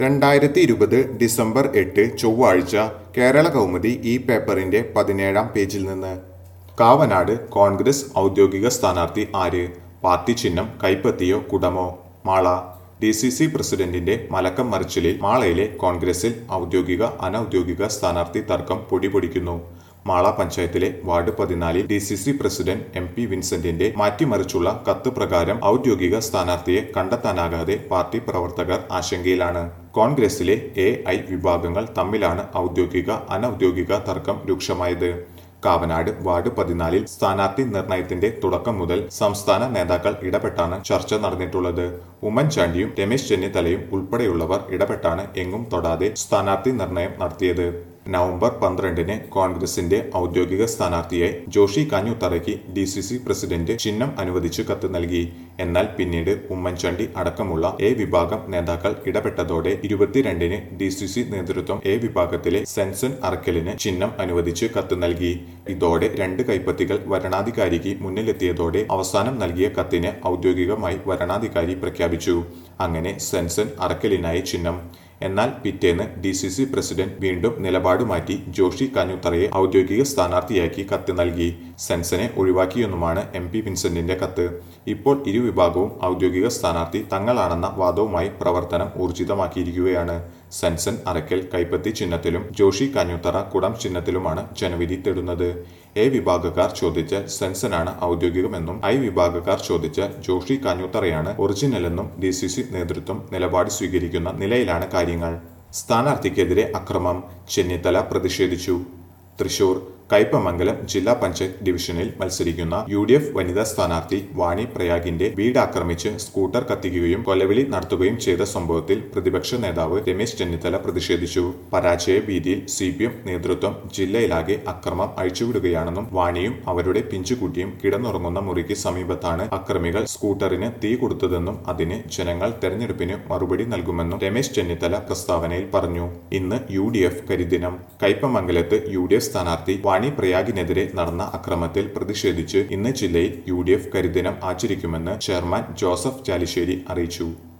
രണ്ടായിരത്തി ഇരുപത് ഡിസംബർ എട്ട് ചൊവ്വാഴ്ച കേരള കൗമുദി ഈ പേപ്പറിന്റെ പതിനേഴാം പേജിൽ നിന്ന് കാവനാട് കോൺഗ്രസ് ഔദ്യോഗിക സ്ഥാനാർത്ഥി ആര് പാർട്ടി ചിഹ്നം കൈപ്പത്തിയോ കുടമോ മാള ഡി സി സി പ്രസിഡന്റിന്റെ മലക്കം മറിച്ചിലിൽ മാളയിലെ കോൺഗ്രസിൽ ഔദ്യോഗിക അനൌദ്യോഗിക സ്ഥാനാർത്ഥി തർക്കം പൊടിപൊടിക്കുന്നു മാള പഞ്ചായത്തിലെ വാർഡ് പതിനാലിൽ D C C president M P വിൻസെന്റിന്റെ മാറ്റിമറിച്ചുള്ള കത്ത് പ്രകാരം ഔദ്യോഗിക സ്ഥാനാർത്ഥിയെ കണ്ടെത്താനാകാതെ പാർട്ടി പ്രവർത്തകർ ആശങ്കയിലാണ് കോൺഗ്രസിലെ എ ഐ വിഭാഗങ്ങൾ തമ്മിലാണ് ഔദ്യോഗിക അനൌദ്യോഗിക തർക്കം രൂക്ഷമായത് കാവനാട് വാർഡ് പതിനാലിൽ സ്ഥാനാർത്ഥി നിർണയത്തിന്റെ തുടക്കം മുതൽ സംസ്ഥാന നേതാക്കൾ ഇടപെട്ടാണ് ചർച്ച നടന്നിട്ടുള്ളത് ഉമ്മൻചാണ്ടിയും രമേശ് ചെന്നിത്തലയും ഉൾപ്പെടെയുള്ളവർ ഇടപെട്ടാണ് എങ്ങും തൊടാതെ സ്ഥാനാർത്ഥി നിർണയം നടത്തിയത് നവംബർ പന്ത്രണ്ടിന് കോൺഗ്രസിന്റെ ഔദ്യോഗിക സ്ഥാനാർത്ഥിയായി ജോഷി കാഞ്ഞുത്തറയ്ക്ക് ഡി സി സി പ്രസിഡന്റ് ചിഹ്നം അനുവദിച്ച് കത്ത് നൽകി എന്നാൽ പിന്നീട് ഉമ്മൻചാണ്ടി അടക്കമുള്ള എ വിഭാഗം നേതാക്കൾ ഇടപെട്ടതോടെ ഇരുപത്തിരണ്ടിന് ഡി സി സി നേതൃത്വം എ വിഭാഗത്തിലെ സെൻസൻ അറക്കലിന് ചിഹ്നം അനുവദിച്ച് കത്ത് നൽകി ഇതോടെ രണ്ട് കൈപ്പത്തികൾ വരണാധികാരിക്ക് മുന്നിലെത്തിയതോടെ അവസാനം നൽകിയ കത്തിന് ഔദ്യോഗികമായി വരണാധികാരി പ്രഖ്യാപിച്ചു അങ്ങനെ സെൻസൻ അറക്കലിനായി ചിഹ്നം എന്നാൽ പിറ്റേന്ന് ഡി സി സി പ്രസിഡന്റ് വീണ്ടും നിലപാട് മാറ്റി ജോഷി കാഞ്ഞുത്തറയെ ഔദ്യോഗിക സ്ഥാനാർത്ഥിയാക്കി കത്ത് നൽകി സെൻസനെ ഒഴിവാക്കിയെന്നുമാണ് എം പി വിൻസെന്റിന്റെ കത്ത് ഇപ്പോൾ ഇരുവിഭാഗവും ഔദ്യോഗിക സ്ഥാനാർത്ഥി തങ്ങളാണെന്ന വാദവുമായി പ്രവർത്തനം ഊർജിതമാക്കിയിരിക്കുകയാണ് സെൻസൻ അറക്കൽ കൈപ്പത്തി ചിഹ്നത്തിലും ജോഷി കാഞ്ഞുത്തറ കുടം ചിഹ്നത്തിലുമാണ് ജനവിധി തേടുന്നത് എ വിഭാഗക്കാർ ചോദിച്ച സെൻസനാണ് ഔദ്യോഗികമെന്നും ഐ വിഭാഗക്കാർ ചോദിച്ച ജോഷി കാഞ്ഞുത്തറയാണ് ഒറിജിനലെന്നും ഡി സി സി നേതൃത്വം നിലപാട് സ്വീകരിക്കുന്ന നിലയിലാണ് കാര്യങ്ങൾ സ്ഥാനാർത്ഥിക്കെതിരെ അക്രമം ചെന്നിത്തല പ്രതിഷേധിച്ചു തൃശൂർ കയ്പമംഗലം ജില്ലാ പഞ്ചായത്ത് ഡിവിഷനിൽ മത്സരിക്കുന്ന യു ഡി എഫ് വനിതാ സ്ഥാനാർത്ഥി വാണി പ്രയാഗിന്റെ വീട് ആക്രമിച്ച് സ്കൂട്ടർ കത്തിക്കുകയും കൊലവിളി നടത്തുകയും ചെയ്ത സംഭവത്തിൽ പ്രതിപക്ഷ നേതാവ് രമേശ് ചെന്നിത്തല പ്രതിഷേധിച്ചു പരാജയ ഭീതിയിൽ സി പി എം നേതൃത്വം ജില്ലയിലാകെ അക്രമം അഴിച്ചുവിടുകയാണെന്നും വാണിയും അവരുടെ പിഞ്ചുകുട്ടിയും കിടന്നുറങ്ങുന്ന മുറിക്ക് സമീപത്താണ് അക്രമികൾ സ്കൂട്ടറിന് തീ കൊടുത്തതെന്നും അതിന് ജനങ്ങൾ തെരഞ്ഞെടുപ്പിന് മറുപടി നൽകുമെന്നും രമേശ് ചെന്നിത്തല പ്രസ്താവനയിൽ പറഞ്ഞു ഇന്ന് യു ഡി എഫ് കരിദിനം കയ്പമംഗലത്ത് യു ഡി എഫ് സ്ഥാനാർത്ഥി വാണി പ്രയാഗിനെതിരെ നടന്ന അക്രമത്തിൽ പ്രതിഷേധിച്ച് ഇന്ന് ജില്ലയിൽ യു ഡി എഫ് കരിദിനം ആചരിക്കുമെന്ന് ചെയർമാൻ ജോസഫ് ചാലിശ്ശേരി അറിയിച്ചു